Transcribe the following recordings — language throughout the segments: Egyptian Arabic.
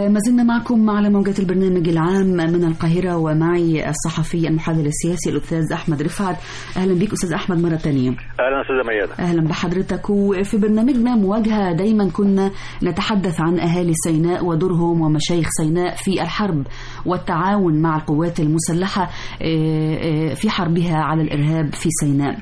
ما زلنا معكم على موجة البرنامج العام من القاهرة ومعي الصحفي المحلل السياسي الأستاذ أحمد رفعت أهلا بك أستاذ أحمد مرة تانية اهلا استاذه ميادة أهلا بحضرتك وفي برنامجنا مواجهة دايما كنا نتحدث عن أهالي سيناء ودورهم ومشايخ سيناء في الحرب والتعاون مع القوات المسلحة في حربها على الإرهاب في سيناء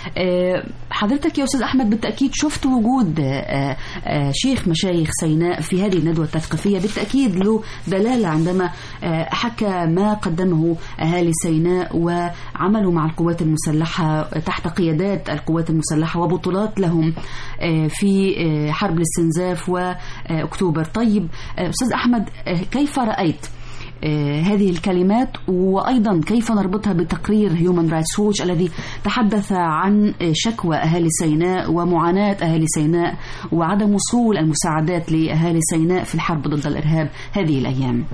حضرتك يا أستاذ أحمد بالتأكيد شفت وجود شيخ مشايخ سيناء في هذه الندوة التثقيفية بالتأكيد له دلالة عندما حكى ما قدمه أهالي سيناء وعملوا مع القوات المسلحة تحت قيادات القوات المسلحة وبطولات لهم في حرب الاستنزاف وأكتوبر طيب أستاذ أحمد كيف رأيت هذه الكلمات وأيضا كيف نربطها بتقرير هيومن رايتس ووتش الذي تحدث عن شكوى أهالي سيناء ومعاناة أهالي سيناء وعدم وصول المساعدات لأهالي سيناء في الحرب ضد الإرهاب هذه الأيام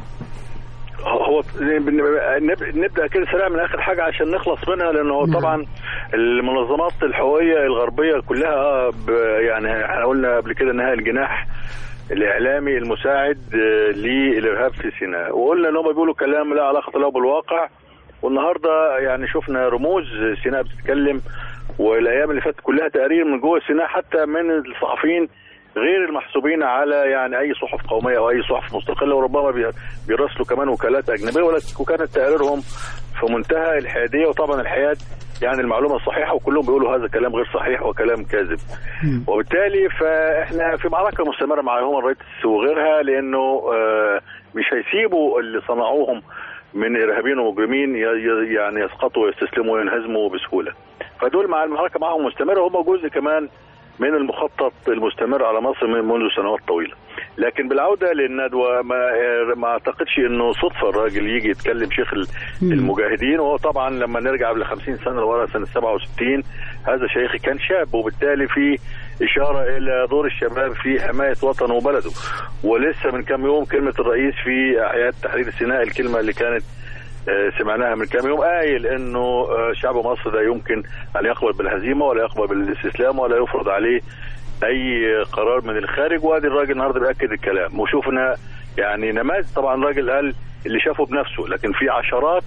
هو نبدا كده سريع من اخر حاجه عشان نخلص منها لانه هو طبعا المنظمات الحقوقيه الغربيه كلها يعني احنا قلنا قبل كده انها الجناح الاعلامي المساعد للارهاب في سيناء وقلنا ان هم بيقولوا كلام لا علاقه له بالواقع والنهارده يعني شفنا رموز سيناء بتتكلم والايام اللي فاتت كلها تقارير من جوه سيناء حتى من الصحفيين غير المحسوبين على يعني اي صحف قوميه او اي صحف مستقله وربما بيراسلوا كمان وكالات اجنبيه وكانت تقاريرهم في منتهى الحياديه وطبعا الحياد يعني المعلومه الصحيحه وكلهم بيقولوا هذا كلام غير صحيح وكلام كاذب وبالتالي فاحنا في معركه مستمره مع هيومن رايتس وغيرها لانه مش هيسيبوا اللي صنعوهم من ارهابيين ومجرمين يعني يسقطوا ويستسلموا وينهزموا بسهوله فدول مع المعركه معهم مستمره وهم جزء كمان من المخطط المستمر على مصر من منذ سنوات طويله لكن بالعوده للندوه ما ما اعتقدش انه صدفه الراجل يجي يتكلم شيخ المجاهدين وهو طبعا لما نرجع ل 50 سنه لورا سنه 67 هذا شيخ كان شاب وبالتالي في اشاره الى دور الشباب في حمايه وطنه وبلده ولسه من كم يوم كلمه الرئيس في اعياد تحرير سيناء الكلمه اللي كانت سمعناها من كام يوم قايل انه شعب مصر لا يمكن ان يقبل بالهزيمه ولا يقبل بالاستسلام ولا يفرض عليه اي قرار من الخارج وادي الراجل النهارده بياكد الكلام وشوفنا يعني نماذج طبعا الراجل قال اللي شافه بنفسه لكن في عشرات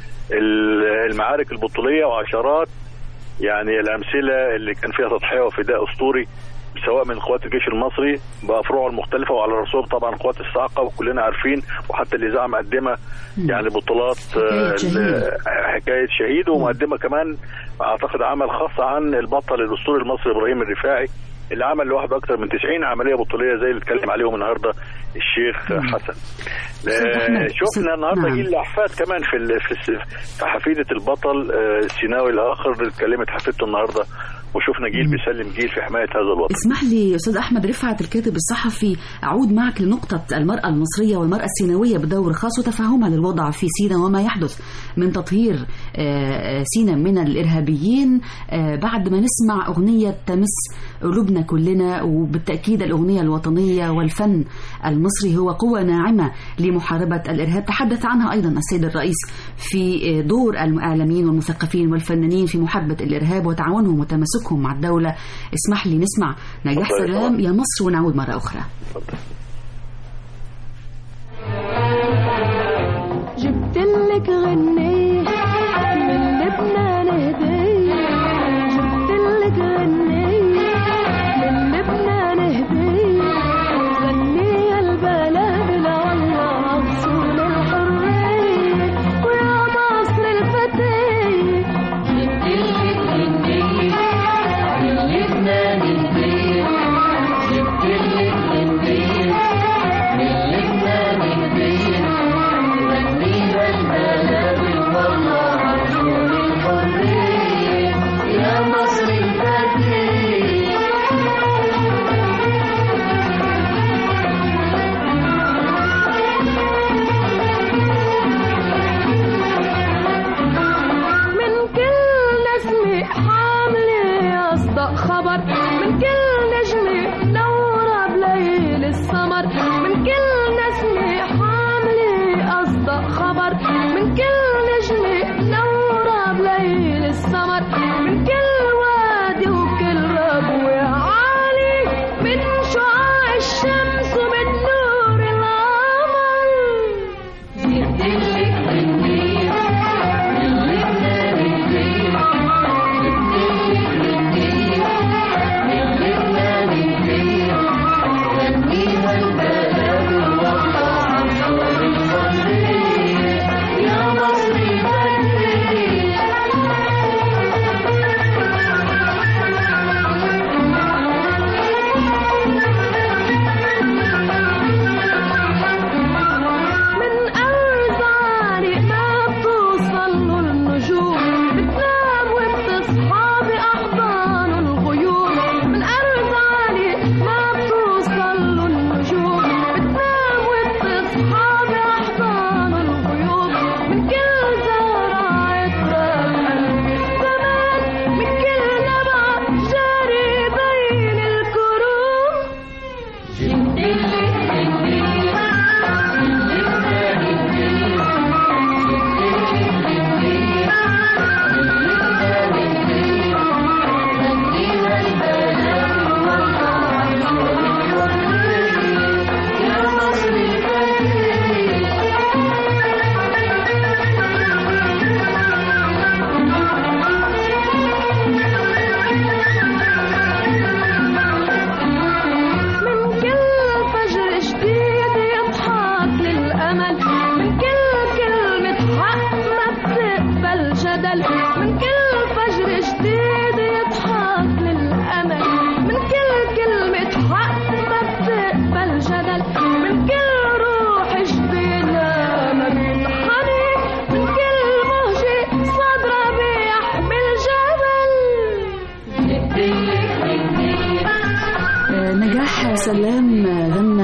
المعارك البطوليه وعشرات يعني الامثله اللي كان فيها تضحيه وفداء اسطوري سواء من قوات الجيش المصري بافرعه المختلفه وعلى راسهم طبعا قوات الصاعقه وكلنا عارفين وحتى الاذاعه مقدمه يعني بطولات حكايه شهيد ومقدمه كمان اعتقد عمل خاص عن البطل الاسطوري المصري ابراهيم الرفاعي اللي عمل لوحده اكثر من 90 عمليه بطوليه زي اللي اتكلم عليهم النهارده الشيخ حسن شفنا النهارده جيل الاحفاد كمان في في حفيده البطل السيناوي الاخر اللي اتكلمت حفيدته النهارده وشفنا جيل بيسلم جيل في حمايه هذا الوطن. اسمح لي استاذ احمد رفعت الكاتب الصحفي اعود معك لنقطه المراه المصريه والمراه السيناويه بدور خاص وتفهمها للوضع في سيناء وما يحدث من تطهير سيناء من الارهابيين بعد ما نسمع اغنيه تمس قلوبنا كلنا وبالتاكيد الاغنيه الوطنيه والفن المصري هو قوه ناعمه لمحاربه الارهاب تحدث عنها ايضا السيد الرئيس في دور الاعلاميين والمثقفين والفنانين في محاربه الارهاب وتعاونهم وتماسكهم تمسكهم مع الدولة اسمح لي نسمع نجاح سلام يا مصر ونعود مرة أخرى جبت لك غنية من لبنان هدية جبت لك غنية من لبنان هدية غنية البلد لله أصول الحرية ويا مصر الفتية جبت لك غنية من لبنان هدية جبت لك غنية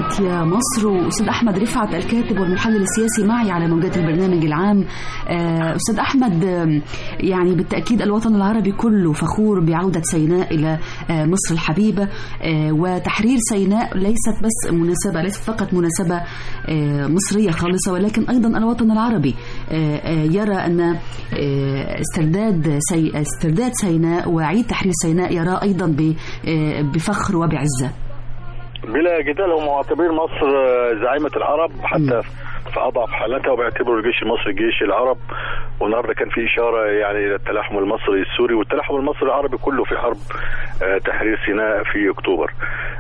الإشاعات يا مصر وأستاذ أحمد رفعت الكاتب والمحلل السياسي معي على موجات البرنامج العام آه، أستاذ أحمد آم، يعني بالتأكيد الوطن العربي كله فخور بعودة سيناء إلى آه، مصر الحبيبة آه، وتحرير سيناء ليست بس مناسبة ليست فقط مناسبة آه، مصرية خالصة ولكن أيضا الوطن العربي آه، آه، يرى أن آه، استرداد سي... استرداد سيناء وعيد تحرير سيناء يراه أيضا ب... آه، بفخر وبعزة بلا جدال هم معتبرين مصر زعيمة العرب حتى في أضعف حالاتها وبيعتبروا الجيش المصري جيش العرب والنهارده كان في إشارة يعني إلى التلاحم المصري السوري والتلاحم المصري العربي كله في حرب آه، تحرير سيناء في أكتوبر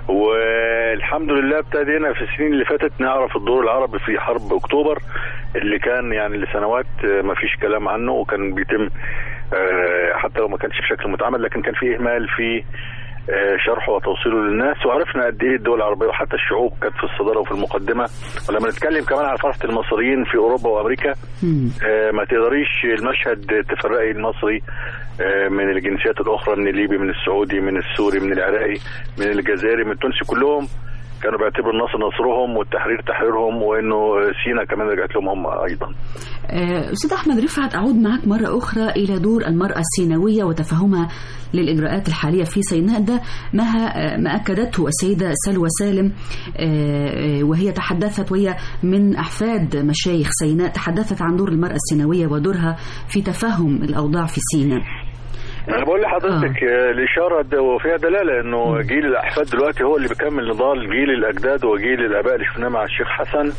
والحمد لله ابتدينا في السنين اللي فاتت نعرف الدور العربي في حرب أكتوبر اللي كان يعني لسنوات آه، ما فيش كلام عنه وكان بيتم آه، حتى لو ما كانش بشكل متعمد لكن كان في إهمال في آه، شرحه وتوصيله للناس وعرفنا قد ايه الدول العربية وحتى الشعوب كانت في الصدارة وفي المقدمة ولما نتكلم كمان على فرحة المصريين في أوروبا وأمريكا مم. آه، ما تقدريش المشهد تفرقي المصري آه، من الجنسيات الأخرى من الليبي من السعودي من السوري من العراقي من الجزائري من التونسي كلهم كانوا بيعتبروا النصر نصرهم والتحرير تحريرهم وانه سينا كمان رجعت لهم هم ايضا. آه، أستاذ أحمد رفعت أعود معك مرة أخرى إلى دور المرأة السيناوية وتفهمها للإجراءات الحالية في سيناء ده ما ه- ما أكدته السيدة سلوى سالم آه، آه، وهي تحدثت وهي من أحفاد مشايخ سيناء تحدثت عن دور المرأة السيناوية ودورها في تفهم الأوضاع في سيناء انا بقول لحضرتك آه. الاشاره ده وفيها دلاله انه جيل الاحفاد دلوقتي هو اللي بيكمل نضال جيل الاجداد وجيل الاباء اللي شفناه مع الشيخ حسن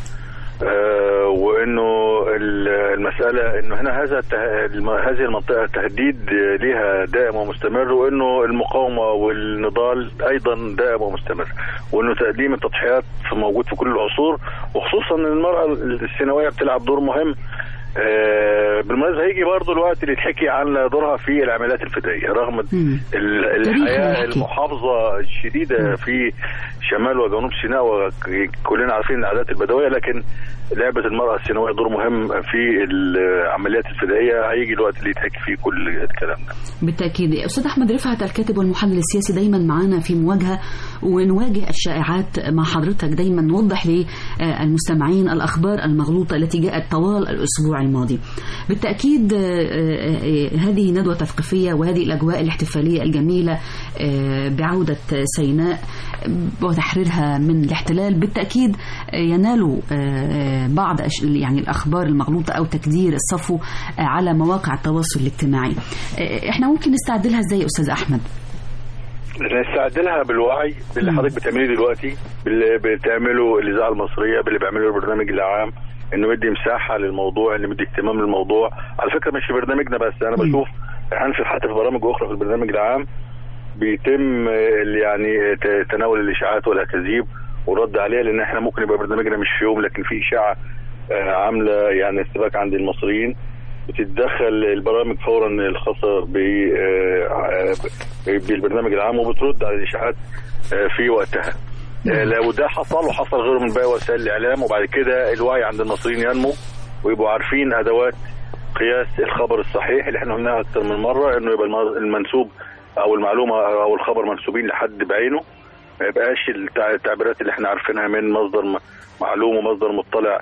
آه وانه ال- المساله انه هنا هذا الته- الم- هذه المنطقه تهديد آه، ليها دائم ومستمر وانه المقاومه والنضال ايضا دائم ومستمر وانه تقديم التضحيات موجود في كل العصور وخصوصا ان المراه السيناويه بتلعب دور مهم آه، بالمناسبه هيجي برضه الوقت اللي يتحكي عن دورها في العمليات الفدائيه رغم مم. ال- تاريخ الحياه يحكي. المحافظه الشديده في شمال وجنوب سيناء وكلنا عارفين العادات البدويه لكن لعبه المراه السيناويه دور مهم في العمليات الفدائيه هيجي الوقت اللي يتحكي فيه كل الكلام ده بالتأكيد أستاذ أحمد رفعت الكاتب والمحلل السياسي دايما معنا في مواجهة ونواجه الشائعات مع حضرتك دايما نوضح للمستمعين الأخبار المغلوطة التي جاءت طوال الأسبوع الماضي بالتأكيد آه، آه، هذه ندوة تثقيفية وهذه الأجواء الاحتفالية الجميلة آه، بعودة سيناء وتحريرها من الاحتلال بالتأكيد ينال آه، بعض أش- يعني الأخبار المغلوطة أو تكدير الصفو آه، على مواقع التواصل الاجتماعي آه، احنا ممكن نستعدلها ازاي يا استاذ احمد نستعد لها بالوعي باللي مم. حضرتك بتعمليه دلوقتي باللي بتعمله الاذاعه المصريه باللي بيعمله البرنامج العام انه مدي مساحه للموضوع انه مدي اهتمام للموضوع على فكره مش في برنامجنا بس انا مم. بشوف هنشوف حتى في برامج اخرى في البرنامج العام بيتم آه، اللي يعني ت- تناول الاشاعات والاكاذيب والرد عليها لان احنا ممكن يبقى برنامجنا مش في يوم لكن في اشاعه آه، عامله يعني ارتباك عند المصريين بتتدخل البرامج فورا الخاصه ب آه، آه، بالبرنامج العام وبترد على الاشاعات آه، في وقتها آه، لو ده حصل وحصل غيره من باقي وسائل الاعلام وبعد كده الوعي عند المصريين ينمو ويبقوا عارفين ادوات قياس الخبر الصحيح اللي احنا قلناها اكتر من مره انه يبقى الم- المنسوب او المعلومه او الخبر منسوبين لحد بعينه ما يبقاش التع- التعبيرات اللي احنا عارفينها من مصدر م- معلوم ومصدر مطلع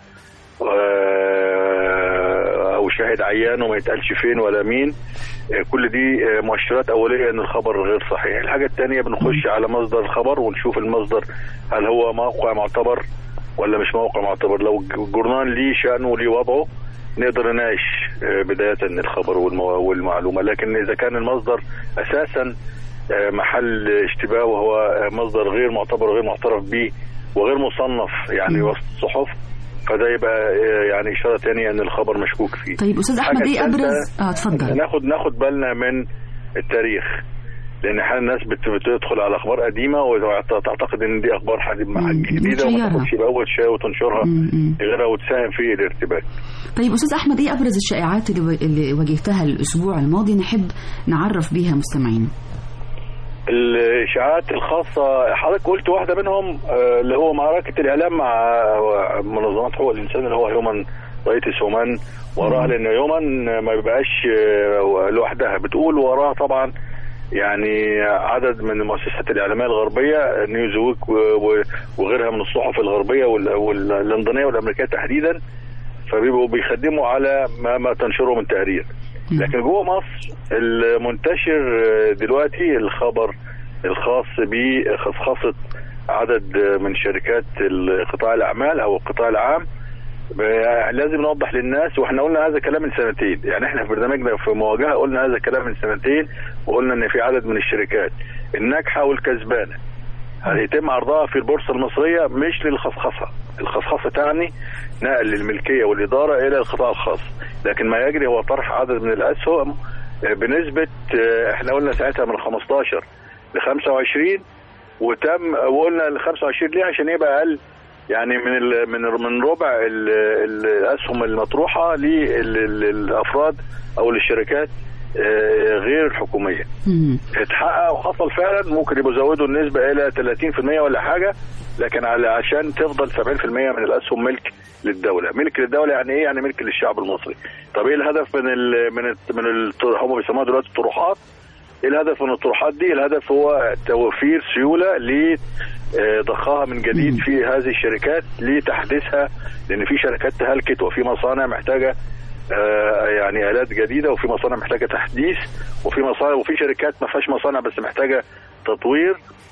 آه، او شاهد عيان وما يتقالش فين ولا مين آه، كل دي آه، مؤشرات اوليه ان الخبر غير صحيح الحاجه الثانيه بنخش على مصدر الخبر ونشوف المصدر هل هو موقع معتبر ولا مش موقع معتبر لو الجورنال ليه شأنه وليه وضعه نقدر نناقش آه، بداية الخبر والمو- والمعلومة لكن إذا كان المصدر أساسا آه، محل اشتباه وهو آه، مصدر غير معتبر وغير معترف به وغير مصنف يعني وسط الصحف فده يبقى آه، يعني إشارة تانية إن الخبر مشكوك فيه طيب استاذ احمد الحاجة ايه الثالثة ابرز اه اتفضل ناخد ناخد بالنا من التاريخ لان احيانا الناس بت- بتدخل على اخبار قديمه وتعتقد ان دي اخبار حد- مم. جديده وما وتشيرها. تاخدش باول شيء وتنشرها مم، مم. غيرها وتساهم في الارتباك طيب استاذ احمد ايه ابرز الشائعات اللي و- اللي واجهتها الاسبوع الماضي نحب نعرف بيها مستمعينا الاشاعات الخاصه حضرتك قلت واحده منهم آه، اللي هو معركه الاعلام مع آه، منظمات حقوق الانسان اللي هو هيومن رايتس هومان وراها لان هيومن ما بيبقاش آه، لوحدها بتقول وراها طبعا يعني عدد من المؤسسات الاعلاميه الغربيه نيوزويك و- و- وغيرها من الصحف الغربيه وال- واللندنيه والامريكيه تحديدا فبيبقوا بيخدموا على ما, ما تنشره من تقارير لكن جوه مصر المنتشر دلوقتي الخبر الخاص بخصخصه عدد من شركات قطاع الاعمال او القطاع العام ب- لازم نوضح للناس واحنا قلنا هذا كلام من سنتين يعني احنا في برنامجنا في مواجهه قلنا هذا كلام من سنتين وقلنا ان في عدد من الشركات الناجحه والكسبانه هيتم عرضها في البورصه المصريه مش للخصخصه الخصخصه تعني نقل الملكيه والاداره الى القطاع الخاص لكن ما يجري هو طرح عدد من الاسهم آه، بنسبه آه، احنا قلنا ساعتها من 15 ل 25 وتم وقلنا ال 25 ليه عشان يبقى اقل يعني من ال من من ربع ال- ال- الاسهم المطروحه للافراد او للشركات آه، غير الحكوميه مم. اتحقق وحصل فعلا ممكن يبقوا زودوا النسبه الى 30% ولا حاجه لكن على عشان تفضل 70% من الاسهم ملك للدوله، ملك للدوله يعني ايه؟ يعني ملك للشعب المصري. طب ايه الهدف من ال من ال من ال هم بيسموها دلوقتي الطروحات ايه الهدف من الطروحات دي؟ الهدف هو توفير سيوله لضخها من جديد في هذه الشركات لتحديثها لان في شركات تهلكت وفي مصانع محتاجه آه، يعني الات جديده وفي مصانع محتاجه تحديث وفي مصانع وفي شركات ما فيهاش مصانع بس محتاجه تطوير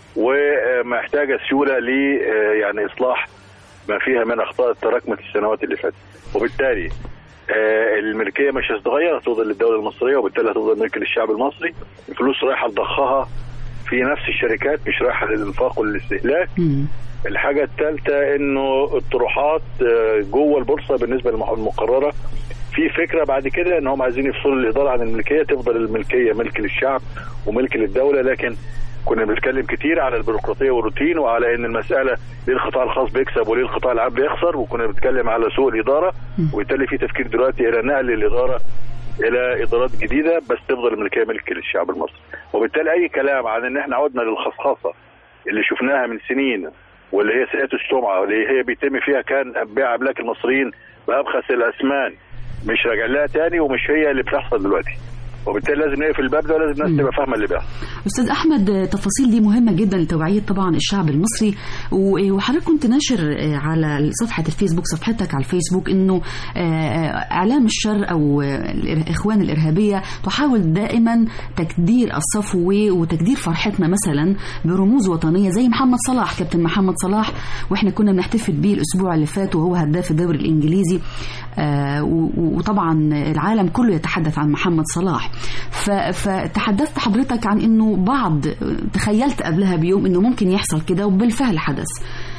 ومحتاجه سيوله ل آه، يعني اصلاح ما فيها من اخطاء تراكمت السنوات اللي فاتت وبالتالي آه، الملكيه مش هتتغير هتفضل للدوله المصريه وبالتالي هتفضل ملك للشعب المصري الفلوس رايحه لضخها في نفس الشركات مش رايحه للانفاق والاستهلاك مم. الحاجة الثالثة انه الطروحات آه، جوه البورصة بالنسبة للمقررة في فكرة بعد كده ان هم عايزين يفصلوا الإدارة عن الملكية تفضل الملكية ملك للشعب وملك للدولة لكن كنا بنتكلم كتير على البيروقراطية والروتين وعلى ان المسألة ليه القطاع الخاص بيكسب وليه القطاع العام بيخسر وكنا بنتكلم على سوء الإدارة وبالتالي في تفكير دلوقتي إلى نقل الإدارة الى ادارات جديده بس تفضل الملكيه ملك للشعب المصري وبالتالي اي كلام عن ان احنا عدنا للخصخصه اللي شفناها من سنين واللي هي سيئه السمعه واللي هي بيتم فيها كان بيع املاك المصريين بابخس الاسمان مش راجع لها تاني ومش هي اللي بتحصل دلوقتي وبالتالي لازم نقفل الباب ده ولازم الناس تبقى فاهمه اللي بيحصل استاذ احمد التفاصيل دي مهمه جدا لتوعيه طبعا الشعب المصري و- وحضرتك كنت ناشر آه، على صفحه الفيسبوك صفحتك على الفيسبوك انه آه، اعلام الشر او آه، الاخوان الارهابيه تحاول دائما تكدير الصفو وتكدير فرحتنا مثلا برموز وطنيه زي محمد صلاح كابتن محمد صلاح واحنا كنا بنحتفل بيه الاسبوع اللي فات وهو هداف الدوري الانجليزي آه، و- و- وطبعا العالم كله يتحدث عن محمد صلاح ف- فتحدثت حضرتك عن انه بعض تخيلت قبلها بيوم انه ممكن يحصل كده وبالفعل حدث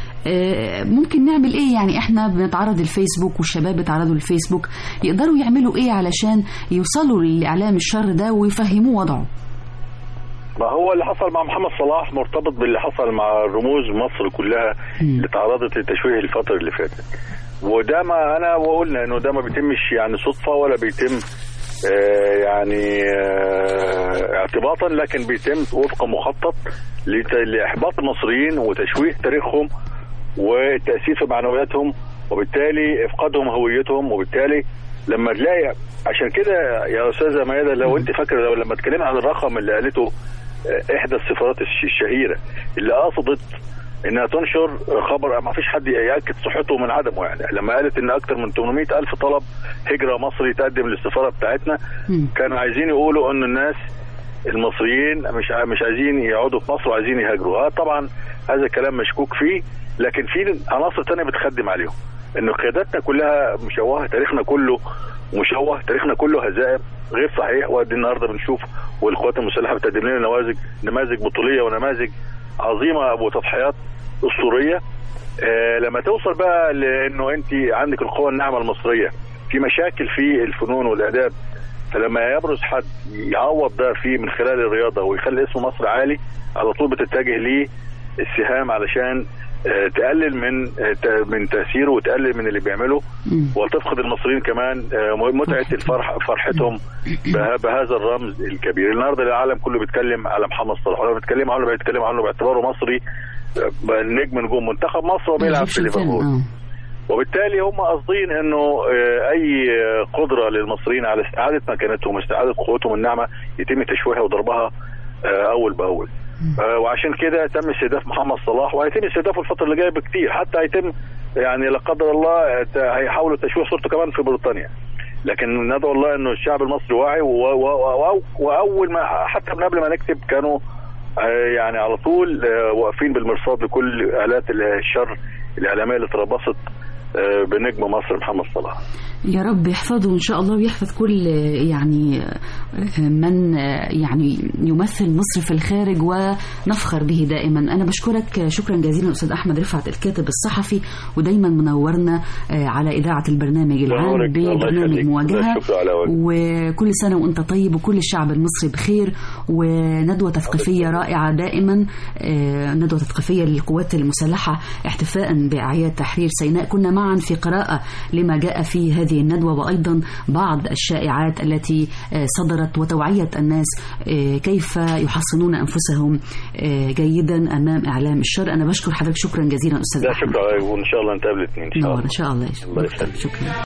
آه، ممكن نعمل ايه يعني احنا بنتعرض للفيسبوك والشباب بيتعرضوا للفيسبوك يقدروا يعملوا ايه علشان يوصلوا لاعلام الشر ده ويفهموه وضعه ما هو اللي حصل مع محمد صلاح مرتبط باللي حصل مع رموز مصر كلها اللي تعرضت للتشويه الفترة اللي فاتت وده ما انا وقلنا انه ده ما بيتمش يعني صدفة ولا بيتم آه يعني آه اعتباطا لكن بيتم وفق مخطط لت- لاحباط المصريين وتشويه تاريخهم والتأسيس في معنوياتهم وبالتالي افقادهم هويتهم وبالتالي لما تلاقي عشان كده يا استاذه ميادة لو انت فاكره لو لما اتكلمنا عن الرقم اللي قالته آه، احدى السفارات الش- الشهيره اللي قصدت انها تنشر خبر ما فيش حد ياكد صحته من عدمه يعني لما قالت ان اكثر من 800 الف طلب هجره مصري تقدم للسفاره بتاعتنا مم. كانوا عايزين يقولوا ان الناس المصريين مش ع- مش عايزين يقعدوا في مصر وعايزين يهاجروا آه طبعا هذا الكلام مشكوك فيه لكن في عناصر تانية بتخدم عليهم انه قياداتنا كلها مشوهه تاريخنا كله مشوه تاريخنا كله هزائم غير صحيح وادي النهارده بنشوف والقوات المسلحه بتقدم لنا نماذج نماذج بطوليه ونماذج عظيمه وتضحيات اسطوريه آه لما توصل بقى لانه انت عندك القوى الناعمه المصريه في مشاكل في الفنون والاداب فلما يبرز حد يعوض ده فيه من خلال الرياضه ويخلي اسم مصر عالي على طول بتتجه ليه السهام علشان آه، تقلل من آه، ت- من تاثيره وتقلل من اللي بيعمله مم. وتفقد المصريين كمان آه، متعه الفرح فرحتهم به- بهذا الرمز الكبير النهارده العالم كله بيتكلم على محمد صلاح ولما بيتكلم عنه بيتكلم عنه باعتباره مصري آه، نجم نجوم منتخب مصر وبيلعب في إيجيبشن فيلم، ليفربول آه. وبالتالي هم قاصدين انه آه، اي آه، قدره للمصريين على استعاده مكانتهم واستعاده قوتهم الناعمه يتم تشويهها وضربها آه، اول باول آه، وعشان كده تم استهداف محمد صلاح وهيتم استهدافه الفتره اللي جايه بكتير حتى هيتم يعني لا قدر الله آه، ت- هيحاولوا تشويه صورته كمان في بريطانيا لكن ندعو الله انه الشعب المصري واعي و- و- و- واول ما حتى من قبل ما نكتب كانوا آه، يعني على طول آه، واقفين بالمرصاد لكل الات الشر الاعلاميه اللي تربصت آه، بنجم مصر محمد صلاح يا رب يحفظه ان شاء الله ويحفظ كل يعني من يعني يمثل مصر في الخارج ونفخر به دائما انا بشكرك شكرا جزيلا استاذ احمد رفعت الكاتب الصحفي ودايما منورنا على اذاعه البرنامج العام نورك. الله ببرنامج يخليك. مواجهه شكرا على وجهك. وكل سنه وانت طيب وكل الشعب المصري بخير وندوه تثقيفيه رائعه دائما آه، ندوه تثقيفيه للقوات المسلحه احتفاء باعياد تحرير سيناء كنا معا في قراءه لما جاء في هذه الندوه وايضا بعض الشائعات التي آه، صدرت وتوعيه الناس آه، كيف يحصنون انفسهم آه، جيدا امام اعلام الشر انا بشكر حضرتك شكرا جزيلا استاذ لا احمد شكرا وان شاء الله نتقابل الاثنين ان شاء نور الله ان شاء الله الله يخليك. شكرا